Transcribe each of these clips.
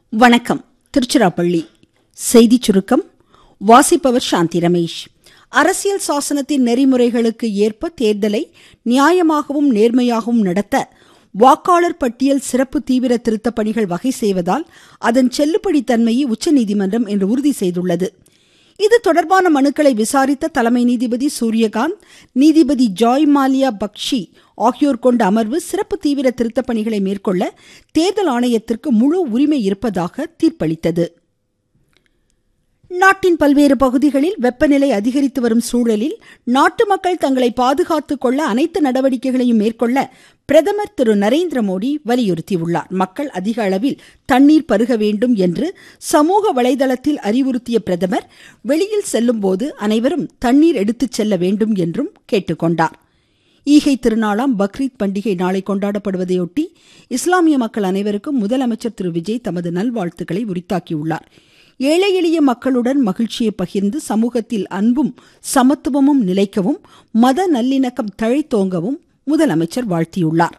வணக்கம் திருச்சிராப்பள்ளி செய்திச் சுருக்கம் வாசிப்பவர் சாந்தி ரமேஷ் அரசியல் சாசனத்தின் நெறிமுறைகளுக்கு ஏற்ப தேர்தலை நியாயமாகவும் நேர்மையாகவும் நடத்த வாக்காளர் பட்டியல் சிறப்பு தீவிர திருத்தப் பணிகள் வகை செய்வதால் அதன் செல்லுபடி தன்மையை உச்சநீதிமன்றம் இன்று உறுதி செய்துள்ளது இது தொடர்பான மனுக்களை விசாரித்த தலைமை நீதிபதி சூரியகாந்த் நீதிபதி ஜாய் மாலியா பக்ஷி ஆகியோர் கொண்ட அமர்வு சிறப்பு தீவிர திருத்தப் பணிகளை மேற்கொள்ள தேர்தல் ஆணையத்திற்கு முழு உரிமை இருப்பதாக தீர்ப்பளித்தது நாட்டின் பல்வேறு பகுதிகளில் வெப்பநிலை அதிகரித்து வரும் சூழலில் நாட்டு மக்கள் தங்களை பாதுகாத்துக் கொள்ள அனைத்து நடவடிக்கைகளையும் மேற்கொள்ள பிரதமர் திரு நரேந்திர மோடி வலியுறுத்தியுள்ளார் மக்கள் அதிக அளவில் தண்ணீர் பருக வேண்டும் என்று சமூக வலைதளத்தில் அறிவுறுத்திய பிரதமர் வெளியில் செல்லும் போது அனைவரும் தண்ணீர் எடுத்துச் செல்ல வேண்டும் என்றும் கேட்டுக்கொண்டார் ஈகை திருநாளாம் பக்ரீத் பண்டிகை நாளை கொண்டாடப்படுவதையொட்டி இஸ்லாமிய மக்கள் அனைவருக்கும் முதலமைச்சர் திரு விஜய் தமது நல்வாழ்த்துக்களை உரித்தாக்கியுள்ளார் ஏழை எளிய மக்களுடன் மகிழ்ச்சியை பகிர்ந்து சமூகத்தில் அன்பும் சமத்துவமும் நிலைக்கவும் மத நல்லிணக்கம் தழைத்தோங்கவும் முதலமைச்சர் வாழ்த்தியுள்ளார்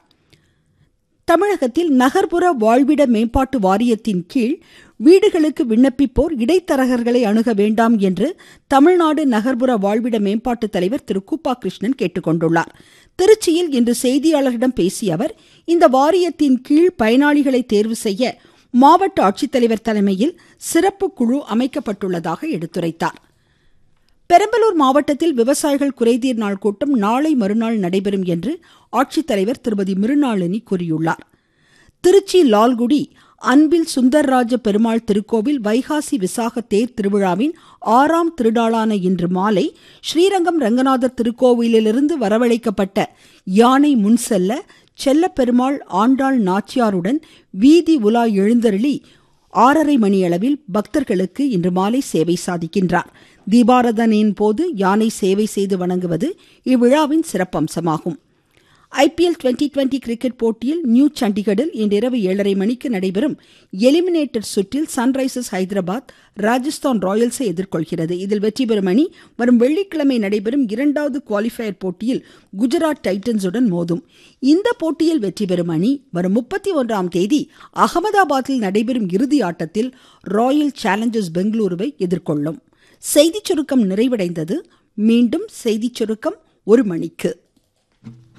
தமிழகத்தில் நகர்ப்புற வாழ்விட மேம்பாட்டு வாரியத்தின் கீழ் வீடுகளுக்கு விண்ணப்பிப்போர் இடைத்தரகர்களை அணுக வேண்டாம் என்று தமிழ்நாடு நகர்ப்புற வாழ்விட மேம்பாட்டு தலைவர் திரு கூப்பா கிருஷ்ணன் கேட்டுக்கொண்டுள்ளார் திருச்சியில் இன்று செய்தியாளர்களிடம் பேசிய அவர் இந்த வாரியத்தின் கீழ் பயனாளிகளை தேர்வு செய்ய மாவட்ட ஆட்சித்தலைவர் தலைமையில் சிறப்பு குழு அமைக்கப்பட்டுள்ளதாக எடுத்துரைத்தார் பெரம்பலூர் மாவட்டத்தில் விவசாயிகள் குறைதீர் நாள் கூட்டம் நாளை மறுநாள் நடைபெறும் என்று ஆட்சித்தலைவர் திருமதி மிருணாளினி கூறியுள்ளார் திருச்சி லால்குடி அன்பில் சுந்தர்ராஜ பெருமாள் திருக்கோவில் வைகாசி விசாக தேர் திருவிழாவின் ஆறாம் திருநாளான இன்று மாலை ஸ்ரீரங்கம் ரங்கநாதர் திருக்கோவிலிலிருந்து வரவழைக்கப்பட்ட யானை முன்செல்ல செல்லப்பெருமாள் ஆண்டாள் நாச்சியாருடன் வீதி உலா எழுந்தருளி ஆறரை மணியளவில் பக்தர்களுக்கு இன்று மாலை சேவை சாதிக்கின்றார் தீபாரதனின் போது யானை சேவை செய்து வணங்குவது இவ்விழாவின் சிறப்பம்சமாகும் ஐபிஎல் டுவெண்டி டுவெண்டி கிரிக்கெட் போட்டியில் நியூ சண்டிகரில் இன்றிரவு ஏழரை மணிக்கு நடைபெறும் எலிமினேட்டர் சுற்றில் சன்ரைசர்ஸ் ஹைதராபாத் ராஜஸ்தான் ராயல்ஸை எதிர்கொள்கிறது இதில் வெற்றி பெறும் அணி வரும் வெள்ளிக்கிழமை நடைபெறும் இரண்டாவது குவாலிஃபயர் போட்டியில் குஜராத் டைட்டன்ஸுடன் மோதும் இந்த போட்டியில் வெற்றி பெறும் அணி வரும் முப்பத்தி ஒன்றாம் தேதி அகமதாபாத்தில் நடைபெறும் இறுதி ஆட்டத்தில் ராயல் சேலஞ்சர்ஸ் பெங்களூருவை எதிர்கொள்ளும் செய்திச் சுருக்கம் நிறைவடைந்தது மீண்டும் செய்திச் சுருக்கம் ஒரு மணிக்கு